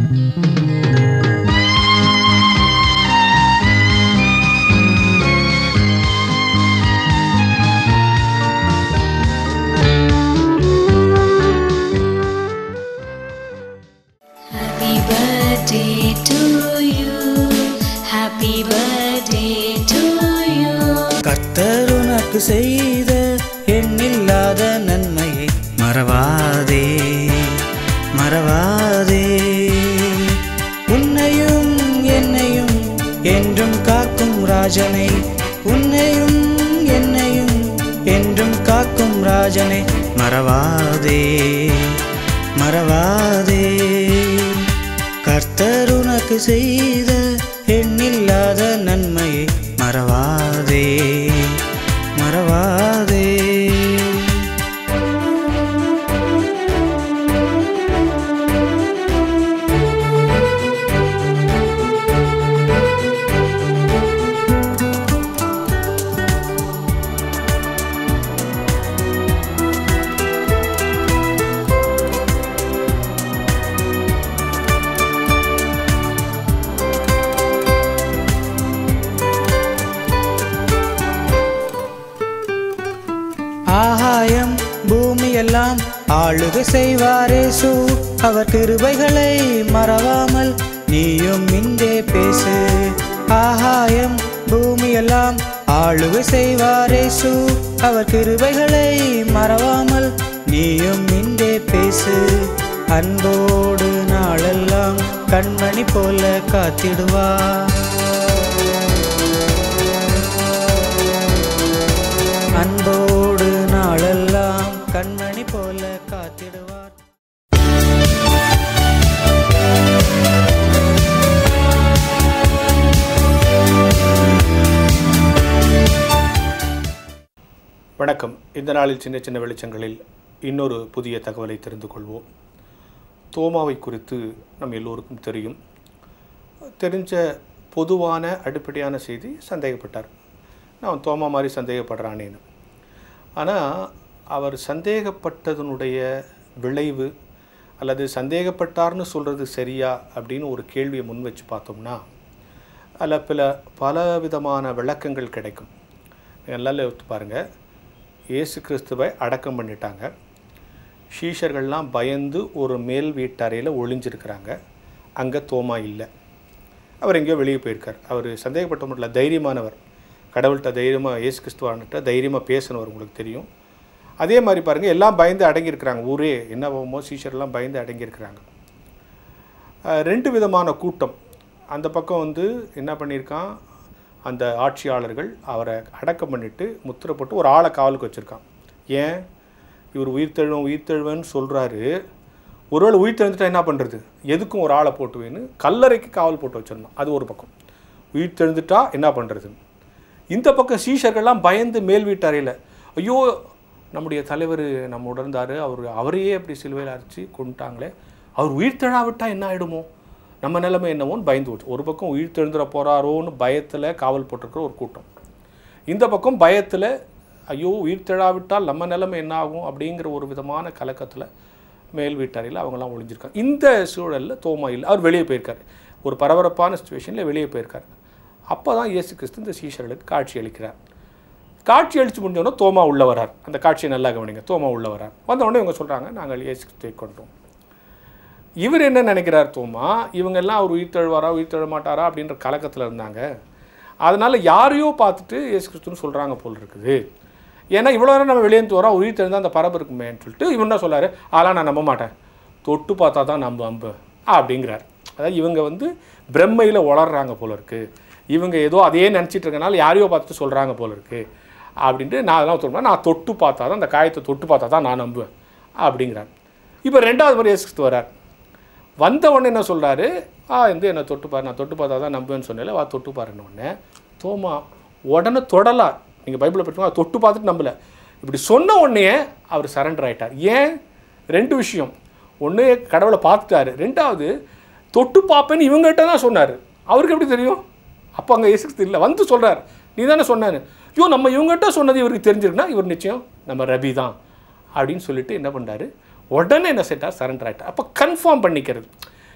Happy birthday to you. Happy birthday to you. கர்த்தர் உனக்கு செய்த எண்ணில்லாத நன்மையை மறவாதே மறவாதே உன்னையும் என்னையும் என்றும் காக்கும் ராஜனை உன்னையும் என்னையும் என்றும் காக்கும் ராஜனை மறவாதே மறவாதே கர்த்தர் உனக்கு செய்த எண்ணில்லாத நன்மையை மறவாதே மறவாதே ஆகாயம் பூமியெல்லாம் ஆளுகை செய்வாரேசு அவர் கிருபைகளை மறவாமல் நீயும் இங்கே பேசு ஆகாயம் பூமியெல்லாம் ஆளுகை செய்வாரேசு அவர் கிருபைகளை மறவாமல் நீயும் இங்கே பேசு அன்போடு நாளெல்லாம் கண்மணி போல காத்திடுவார் அன்போடு நாளெல்லாம் கண்மணி போல காத்திடுவார் வணக்கம் இந்த நாளில் சின்ன சின்ன வெளிச்சங்களில் இன்னொரு புதிய தகவலை தெரிந்து கொள்வோம் தோமாவை குறித்து நம் எல்லோருக்கும் தெரியும் தெரிஞ்ச பொதுவான அடிப்படையான செய்தி சந்தேகப்பட்டார் நான் தோமா மாதிரி சந்தேகப்படுறானேன்னு ஆனால் அவர் சந்தேகப்பட்டதனுடைய விளைவு அல்லது சந்தேகப்பட்டார்னு சொல்கிறது சரியா அப்படின்னு ஒரு கேள்வியை முன் வச்சு பார்த்தோம்னா அதில் பல பல விதமான விளக்கங்கள் கிடைக்கும் நீங்கள் நல்லா யோசித்து பாருங்கள் இயேசு கிறிஸ்துவை அடக்கம் பண்ணிட்டாங்க ஷீஷர்கள்லாம் பயந்து ஒரு மேல் வீட்டறையில் ஒளிஞ்சிருக்கிறாங்க அங்கே தோமா இல்லை அவர் எங்கேயோ வெளியே போயிருக்கார் அவர் சந்தேகப்பட்ட மட்டும் இல்லை தைரியமானவர் கடவுள்கிட்ட தைரியமாக இயேசு கிறிஸ்துவான்கிட்ட தைரியமாக பேசினவர் உங்களுக்கு தெரியும் அதே மாதிரி பாருங்கள் எல்லாம் பயந்து அடங்கியிருக்கிறாங்க ஊரே என்ன போகுமோ சீஷர்லாம் பயந்து அடங்கியிருக்கிறாங்க அஹ், ரெண்டு விதமான கூட்டம் அந்த பக்கம் வந்து என்ன பண்ணியிருக்கான் அந்த ஆட்சியாளர்கள் அவரை அடக்கம் பண்ணிட்டு முத்திரை போட்டு ஒரு ஆளை காவலுக்கு வச்சுருக்கான் ஏன் இவர் உயிர்த்தெழுவன் உயிர்த்தெழுவன்னு சொல்கிறாரு ஒருவேளை உயிர் தெழுந்துட்டா என்ன பண்ணுறது எதுக்கும் ஒரு ஆளை போட்டுவேன்னு கல்லறைக்கு காவல் போட்டு வச்சிருந்தான் அது ஒரு பக்கம் உயிர் தெழுந்துட்டா என்ன பண்ணுறது இந்த பக்கம் சீஷர்கள்லாம் பயந்து மேல் வீட்டறையில் ஐயோ நம்முடைய தலைவர் நம்ம உடர்ந்தார் அவர் அவரையே அப்படி சிலுவையில் அரைச்சி கொண்டுட்டாங்களே அவர் உயிர் தெழாவிட்டா என்ன ஆகிடுமோ நம்ம நிலைமை என்னவோன்னு பயந்து போச்சு ஒரு பக்கம் உயிர் தெழுந்துட போகிறாரோன்னு பயத்தில் காவல் போட்டிருக்கிற ஒரு கூட்டம் இந்த பக்கம் பயத்தில் ஐயோ உயிர் தெழாவிட்டால் நம்ம நிலைமை என்ன ஆகும் அப்படிங்கிற ஒரு விதமான கலக்கத்தில் மேல் வீட்டறையில் அவங்கெல்லாம் ஒளிஞ்சிருக்காங்க இந்த சூழலில் தோமா இல்லை அவர் வெளியே போயிருக்காரு ஒரு பரபரப்பான சுச்சுவேஷனில் வெளியே போயிருக்காரு அப்போ தான் இயேசு கிறிஸ்து இந்த சீஷர்களுக்கு காட்சி அளிக்கிறார் காட்சி அளித்து முடிஞ்சோடனே தோமா உள்ள வரார் அந்த காட்சியை நல்லா கவனிங்க தோமா உள்ள வரார் வந்த உடனே இவங்க சொல்கிறாங்க நாங்கள் இயேசு கிறிஸ்துவை கொண்டோம் இவர் என்ன நினைக்கிறார் தோமா இவங்கெல்லாம் அவர் உயிர் தழுவாரா உயிர் தழ மாட்டாரா அப்படின்ற கலக்கத்தில் இருந்தாங்க அதனால் யாரையோ பார்த்துட்டு இயேசு கிறிஸ்துன்னு சொல்கிறாங்க போல் இருக்குது ஏன்னா இவ்வளோ நேரம் நம்ம வெளியேந்து வரோம் உயிர் தெரிந்தால் அந்த பரப்பு இருக்குமேன்னு சொல்லிட்டு இவன் என்ன சொல்லாரு அதெல்லாம் நான் நம்ப மாட்டேன் தொட்டு பார்த்தா தான் நம்ப அம்பு அப்படிங்கிறார் அதாவது இவங்க வந்து பிரம்மையில் உளர்றாங்க போல இருக்கு இவங்க ஏதோ அதையே நினச்சிட்டு இருக்கனால யாரையோ பார்த்துட்டு சொல்கிறாங்க போல இருக்கு அப்படின்ட்டு நான் அதெல்லாம் சொல்கிறேன் நான் தொட்டு பார்த்தா தான் அந்த காயத்தை தொட்டு பார்த்தா தான் நான் நம்புவேன் அப்படிங்கிறார் இப்போ ரெண்டாவது முறை இயேசு கிறிஸ்து வரார் வந்த உடனே என்ன சொல்கிறாரு ஆ வந்து என்னை தொட்டு பாரு நான் தொட்டு பார்த்தா தான் நம்புவேன்னு சொன்னேன் வா தொட்டு பாருன்னு உடனே தோமா உடனே தொடலாம் நீங்கள் பைபிளை படிச்சுக்கோங்க தொட்டு பார்த்துட்டு நம்பல இப்படி சொன்ன உடனே அவர் சரண்டர் ஆயிட்டார் ஏன் ரெண்டு விஷயம் ஒன்று கடவுளை பார்த்துட்டாரு ரெண்டாவது தொட்டு பார்ப்பேன்னு இவங்ககிட்ட தான் சொன்னார் அவருக்கு எப்படி தெரியும் அப்போ அங்கே இயேசு இல்லை வந்து சொல்கிறார் நீ தானே சொன்னாரு ஐயோ நம்ம இவங்ககிட்ட சொன்னது இவருக்கு தெரிஞ்சிருக்குன்னா இவர் நிச்சயம் நம்ம ரபி தான் அப்படின்னு சொல்லிட்டு என்ன பண்ணாரு உடனே என்ன செட்டார் சரண்டர் ஆகிட்டார் அப்போ கன்ஃபார்ம் பண்ணிக்கிறது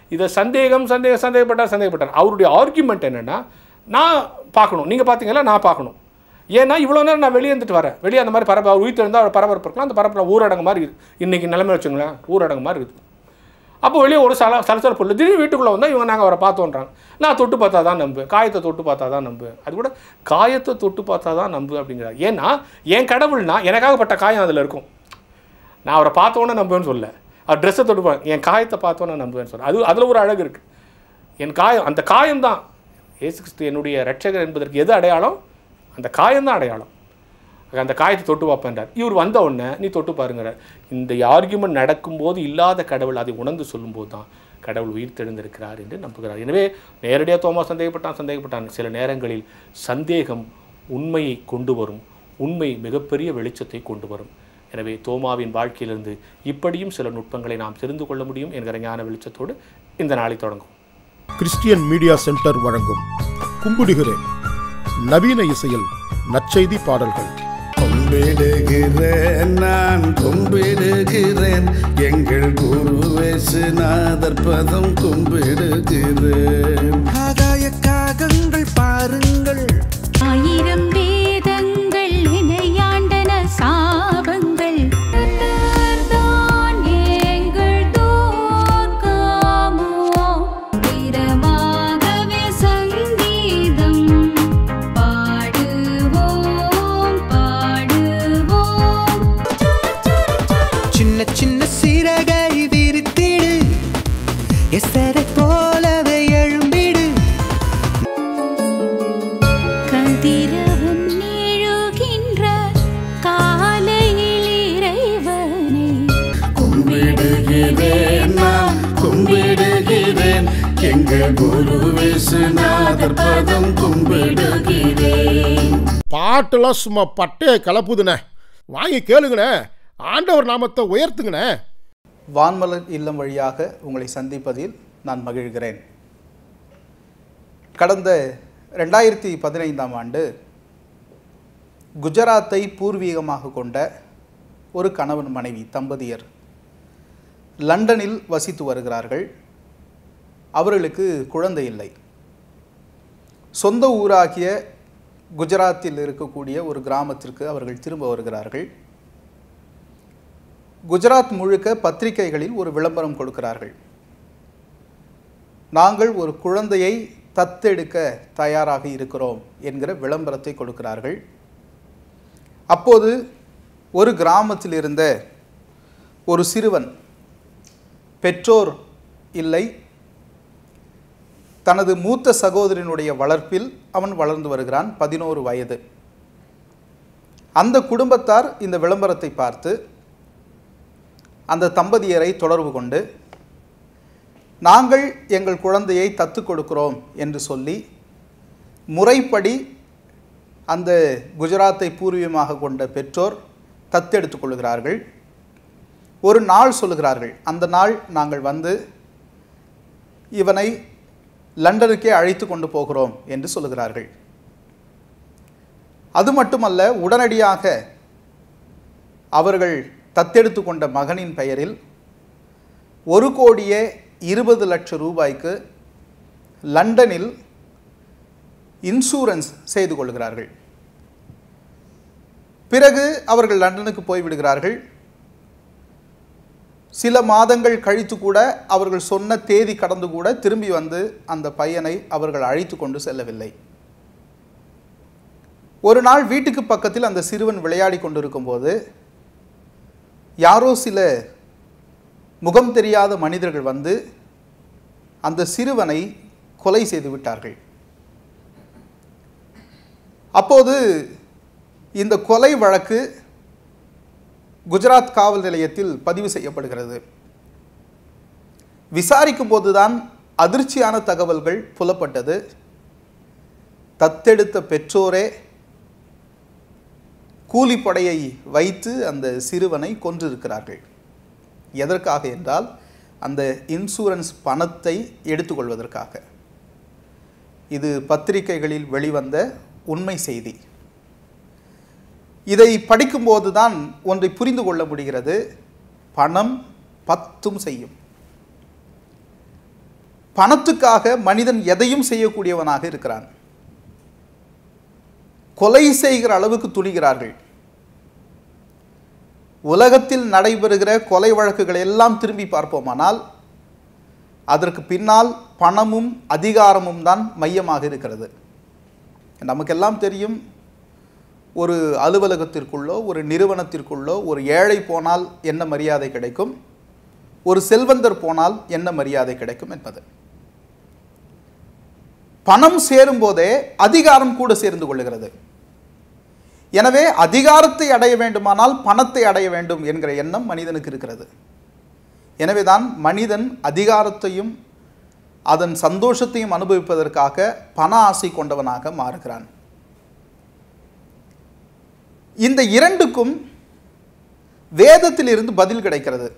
இதை சந்தேகம் சந்தேகம் சந்தேகப்பட்டார் சந்தேகப்பட்டார் அவருடைய ஆர்குமெண்ட் என்னென்னா நான் பார்க்கணும் நீங்கள் பார்த்தீங்களா நான் பார்க்கணும் ஏன்னா இவ்வளோ நேரம் நான் வெளியே இருந்துட்டு வரேன் வெளியே அந்த மாதிரி பரப உயிர் தெரிந்தால் அவர் பரபரப்பு இருக்கலாம் அந்த பரப்பில் ஊரடங்கு மாதிரி இருக்குது இன்றைக்கி நிலைமை வச்சுங்களேன் ஊரடங்கு மாதிரி இருக்குது அப்போ வெளியே ஒரு சல சலசலப்பு இல்லை திடீர்னு வீட்டுக்குள்ளே வந்தால் இவங்க நாங்கள் அவரை பார்த்தோன்றாங்க நான் தொட்டு பார்த்தா தான் நம்பு காயத்தை தொட்டு பார்த்தா தான் நம்பு அது கூட காயத்தை தொட்டு பார்த்தா தான் நம்பு அப்படிங்கிறார் ஏன்னா என் கடவுள்னா எனக்காகப்பட்ட காயம் அதில் இருக்கும் நான் அவரை பார்த்தோன்னே நம்புவேன்னு சொல்ல அவர் ட்ரெஸ்ஸை தொட்டு பா என் காயத்தை பார்த்தோன்னே நம்புவேன்னு சொல்ல அது அதில் ஒரு அழகு இருக்குது என் காயம் அந்த காயம்தான் இயேசு கிறிஸ்து என்னுடைய ரட்சகர் என்பதற்கு எது அடையாளம் அந்த காயம்தான் அடையாளம் அந்த காயத்தை தொட்டு பார்ப்பேன்றார் இவர் வந்த உடனே நீ தொட்டு பாருங்கிறார் இந்த ஆர்கியூமெண்ட் நடக்கும்போது இல்லாத கடவுள் அதை உணர்ந்து சொல்லும்போது தான் கடவுள் உயிர் தெழுந்திருக்கிறார் என்று நம்புகிறார் எனவே நேரடியாக தோமா சந்தேகப்பட்டான் சந்தேகப்பட்டான் சில நேரங்களில் சந்தேகம் உண்மையை கொண்டு வரும் உண்மை மிகப்பெரிய வெளிச்சத்தை கொண்டு வரும் எனவே தோமாவின் வாழ்க்கையிலிருந்து இப்படியும் சில நுட்பங்களை நாம் தெரிந்து கொள்ள முடியும் என்கிற ஞான வெளிச்சத்தோடு இந்த நாளை தொடங்கும் கிறிஸ்டியன் மீடியா சென்டர் வழங்கும் கும்பிடுகிறேன் நவீன இசையில் நற்செய்தி பாடல்கள் கும்பிடுகிறேன் நான் கும்பிடுகிறேன் எங்கள் குருவேசுநாதர் பதம் கும்பிடுகிறேன் ஆகாய காகங்கள் பாருங்கள் ஆயிரம் வேதங்கள் இணையாண்டன சாபங்கள் கர்த்தர்தான் எங்கள் தோற்கமோ. வீரமாகவே சங்கீதம் பாடுவோம் பாடுவோம் சின்ன சின்ன சிறகை விரித்திடு எஸ்தரை போலவே எழும்பிடு கதிரவன் எழுகின்ற காலையில் இறைவனை கும்பிடுகிறேன் நான் கும்பிடுகிறேன் எங்கள் குருவேசுநாதர் பதம் கும்பிடுகிறேன் பாட்டெல்லாம் சும்மா பட்டைய கலப்புதுண்ணே வாங்கி கேளுங்கண்ணே ஆண்டவர் நாமத்தை உயர்த்துங்கண்ணே வான்மலர் இல்லம் வழியாக உங்களை சந்திப்பதில் நான் மகிழ்கிறேன் கடந்த ரெண்டாயிரத்தி பதினைந்தாம் ஆண்டு குஜராத்தை பூர்வீகமாக கொண்ட ஒரு கணவன் மனைவி தம்பதியர் லண்டனில் வசித்து வருகிறார்கள் அவர்களுக்கு குழந்தை இல்லை சொந்த ஊராகிய குஜராத்தில் இருக்கக்கூடிய ஒரு கிராமத்திற்கு அவர்கள் திரும்ப வருகிறார்கள் குஜராத் முழுக்க பத்திரிகைகளில் ஒரு விளம்பரம் கொடுக்கிறார்கள் நாங்கள் ஒரு குழந்தையை தத்தெடுக்க தயாராக இருக்கிறோம் என்கிற விளம்பரத்தை கொடுக்கிறார்கள் அப்போது ஒரு கிராமத்தில் இருந்த ஒரு சிறுவன் பெற்றோர் இல்லை தனது மூத்த சகோதரனுடைய வளர்ப்பில் அவன் வளர்ந்து வருகிறான் பதினோரு வயது அந்த குடும்பத்தார் இந்த விளம்பரத்தை பார்த்து அந்த தம்பதியரை தொடர்பு கொண்டு நாங்கள் எங்கள் குழந்தையை தத்து கொடுக்கிறோம் என்று சொல்லி முறைப்படி அந்த குஜராத்தை பூர்வீகமாக கொண்ட பெற்றோர் தத்தெடுத்துக் கொள்கிறார்கள் ஒரு நாள் சொல்லுகிறார்கள் அந்த நாள் நாங்கள் வந்து இவனை லண்டனுக்கே அழைத்து கொண்டு போகிறோம் என்று சொல்லுகிறார்கள் அது மட்டுமல்ல உடனடியாக அவர்கள் தத்தெடுத்து கொண்ட மகனின் பெயரில் ஒரு கோடியே இருபது லட்சம் ரூபாய்க்கு லண்டனில் இன்சூரன்ஸ் செய்து கொள்கிறார்கள் பிறகு அவர்கள் லண்டனுக்கு போய்விடுகிறார்கள் சில மாதங்கள் கழித்து கூட அவர்கள் சொன்ன தேதி கடந்து கூட திரும்பி வந்து அந்த பையனை அவர்கள் அழைத்து கொண்டு செல்லவில்லை ஒரு நாள் வீட்டுக்கு பக்கத்தில் அந்த சிறுவன் விளையாடி கொண்டிருக்கும்போது யாரோ சில முகம் தெரியாத மனிதர்கள் வந்து அந்த சிறுவனை கொலை செய்து விட்டார்கள் அப்போது இந்த கொலை வழக்கு குஜராத் காவல் நிலையத்தில் பதிவு செய்யப்படுகிறது விசாரிக்கும் போதுதான் அதிர்ச்சியான தகவல்கள் புலப்பட்டது தத்தெடுத்த பெற்றோரே கூலிப்படையை வைத்து அந்த சிறுவனை கொன்றிருக்கிறார்கள் எதற்காக என்றால் அந்த இன்சூரன்ஸ் பணத்தை எடுத்துக்கொள்வதற்காக இது பத்திரிகைகளில் வெளிவந்த உண்மை செய்தி இதை படிக்கும்போது தான் ஒன்றை புரிந்து கொள்ள முடிகிறது பணம் பத்தும் செய்யும் பணத்துக்காக மனிதன் எதையும் செய்யக்கூடியவனாக இருக்கிறான் கொலை செய்கிற அளவுக்கு துணிகிறார்கள் உலகத்தில் நடைபெறுகிற கொலை வழக்குகளை எல்லாம் திரும்பி பார்ப்போமானால் அதற்கு பின்னால் பணமும் அதிகாரமும் தான் மையமாக இருக்கிறது நமக்கெல்லாம் தெரியும் ஒரு அலுவலகத்திற்குள்ளோ ஒரு நிறுவனத்திற்குள்ளோ ஒரு ஏழை போனால் என்ன மரியாதை கிடைக்கும் ஒரு செல்வந்தர் போனால் என்ன மரியாதை கிடைக்கும் என்பது பணம் சேரும்போதே அதிகாரம் கூட சேர்ந்து கொள்ளுகிறது எனவே அதிகாரத்தை அடைய வேண்டுமானால் பணத்தை அடைய வேண்டும் என்கிற எண்ணம் மனிதனுக்கு இருக்கிறது எனவேதான் மனிதன் அதிகாரத்தையும் அதன் சந்தோஷத்தையும் அனுபவிப்பதற்காக பண ஆசை கொண்டவனாக மாறுகிறான் இந்த இரண்டுக்கும் வேதத்திலிருந்து பதில் கிடைக்கிறது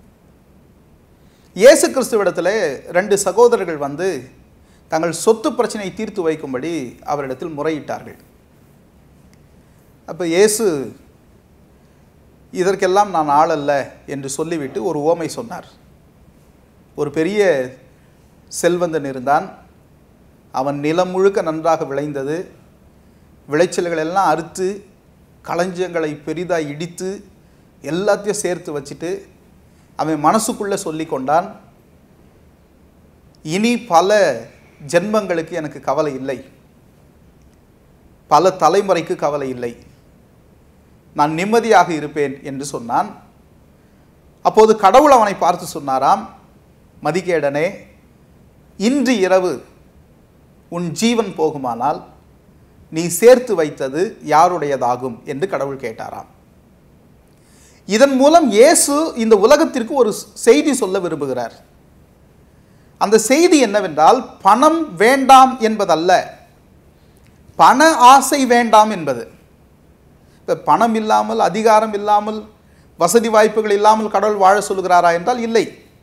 இயேசு கிறிஸ்துவிடத்தில் ரெண்டு சகோதரர்கள் வந்து தங்கள் சொத்து பிரச்சனையை தீர்த்து வைக்கும்படி அவரிடத்தில் முறையிட்டார்கள் அப்போ இயேசு இதற்கெல்லாம் நான் ஆள் அல்ல என்று சொல்லிவிட்டு ஒரு ஓமை சொன்னார் ஒரு பெரிய செல்வந்தன் இருந்தான் அவன் நிலம் முழுக்க நன்றாக விளைந்தது விளைச்சல்கள் எல்லாம் அறுத்து களஞ்சியங்களை பெரிதாக இடித்து எல்லாத்தையும் சேர்த்து வச்சுட்டு அவன் மனசுக்குள்ளே சொல்லி கொண்டான் இனி பல ஜென்மங்களுக்கு எனக்கு கவலை இல்லை பல தலைமுறைக்கு கவலை இல்லை நான் நிம்மதியாக இருப்பேன் என்று சொன்னான் அப்போது கடவுள் அவனை பார்த்து சொன்னாராம் மதிகேடனே இன்று இரவு உன் ஜீவன் போகுமானால் நீ சேர்த்து வைத்தது யாருடையதாகும் என்று கடவுள் கேட்டாராம் இதன் மூலம் இயேசு இந்த உலகத்திற்கு ஒரு செய்தி சொல்ல விரும்புகிறார் அந்த செய்தி என்னவென்றால் பணம் வேண்டாம் என்பதல்ல பண ஆசை வேண்டாம் என்பது இப்போ பணம் இல்லாமல் அதிகாரம் இல்லாமல் வசதி வாய்ப்புகள் இல்லாமல் கடவுள் வாழ சொல்லுகிறாரா என்றால் இல்லை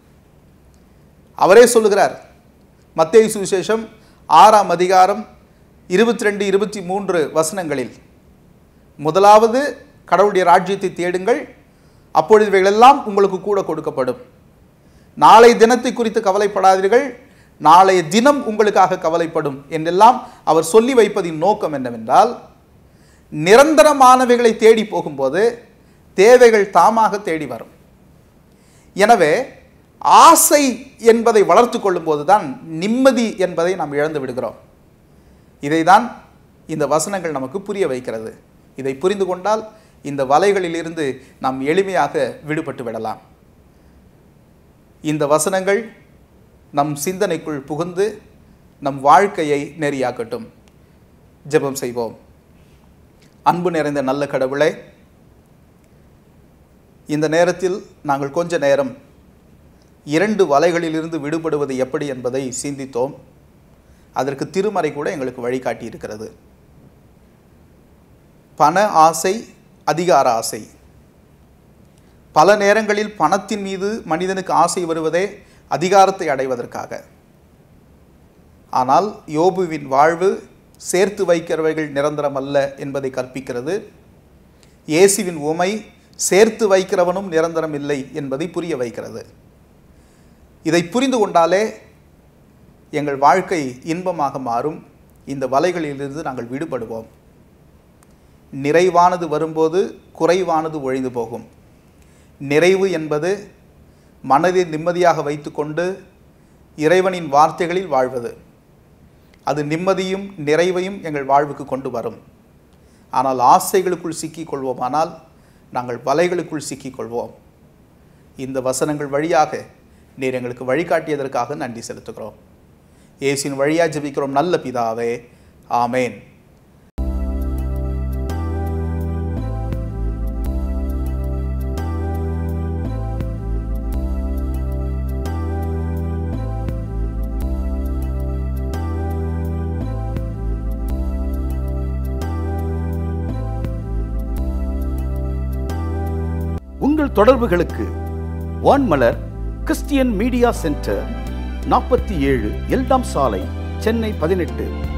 அவரே சொல்லுகிறார் மத்தேயு சுவிசேஷம் ஆறாம் அதிகாரம் இருபத்தி ரெண்டு இருபத்தி மூன்று வசனங்களில் முதலாவது கடவுளுடைய ராஜ்யத்தை தேடுங்கள் அப்பொழுது இவைகளெல்லாம் உங்களுக்கு கூட கொடுக்கப்படும் நாளை தினத்தை குறித்து கவலைப்படாதீர்கள் நாளைய தினம் உங்களுக்காக கவலைப்படும் என்றெல்லாம் அவர் சொல்லி வைப்பதின் நோக்கம் என்னவென்றால் நிரந்தரமானவைகளை தேடி போகும்போது தேவைகள் தாமாக தேடி வரும் எனவே ஆசை என்பதை வளர்த்து கொள்ளும்போது தான் நிம்மதி என்பதை நாம் இழந்து விடுகிறோம் இதைதான் இந்த வசனங்கள் நமக்கு புரிய வைக்கிறது இதை புரிந்து கொண்டால் இந்த வலைகளிலிருந்து நாம் எளிமையாக விடுபட்டு விடலாம் இந்த வசனங்கள் நம் சிந்தனைக்குள் புகுந்து நம் வாழ்க்கையை நெறியாக்கட்டும் ஜெபம் செய்வோம் அன்பு நிறைந்த நல்ல கடவுளே இந்த நேரத்தில் நாங்கள் கொஞ்ச நேரம் இரண்டு வலைகளிலிருந்து விடுபடுவது எப்படி என்பதை சிந்தித்தோம் அதற்கு திருமறை கூட எங்களுக்கு வழிகாட்டி இருக்கிறது பண ஆசை அதிகார ஆசை பல நேரங்களில் பணத்தின் மீது மனிதனுக்கு ஆசை வருவதே அதிகாரத்தை அடைவதற்காக ஆனால் யோபுவின் வாழ்வு சேர்த்து வைக்கிறவைகள் நிரந்தரம் அல்ல என்பதை கற்பிக்கிறது இயேசுவின் உமை சேர்த்து வைக்கிறவனும் நிரந்தரம் இல்லை என்பதை புரிய வைக்கிறது இதை புரிந்து கொண்டாலே எங்கள் வாழ்க்கை இன்பமாக மாறும் இந்த வலைகளிலிருந்து நாங்கள் விடுபடுவோம் நிறைவானது வரும்போது குறைவானது ஒழிந்து போகும் நிறைவு என்பது மனதை நிம்மதியாக வைத்துக்கொண்டு இறைவனின் வார்த்தைகளில் வாழ்வது அது நிம்மதியும் நிறைவையும் எங்கள் வாழ்வுக்கு கொண்டு வரும் ஆனால் ஆசைகளுக்குள் சிக்கிக் கொள்வோமானால் நாங்கள் வலைகளுக்குள் சிக்கிக் கொள்வோம் இந்த வசனங்கள் வழியாக நீர் எங்களுக்கு வழிகாட்டியதற்காக நன்றி செலுத்துகிறோம் இயேசுவின் வழியாக ஜெபிக்கிறோம் நல்ல பிதாவே ஆமேன் உங்கள் தொடர்புகளுக்கு வான்மலர் கிறிஸ்டியன் மீடியா சென்டர் நாற்பத்தி ஏழு எல்டாம் சாலை சென்னை பதினெட்டு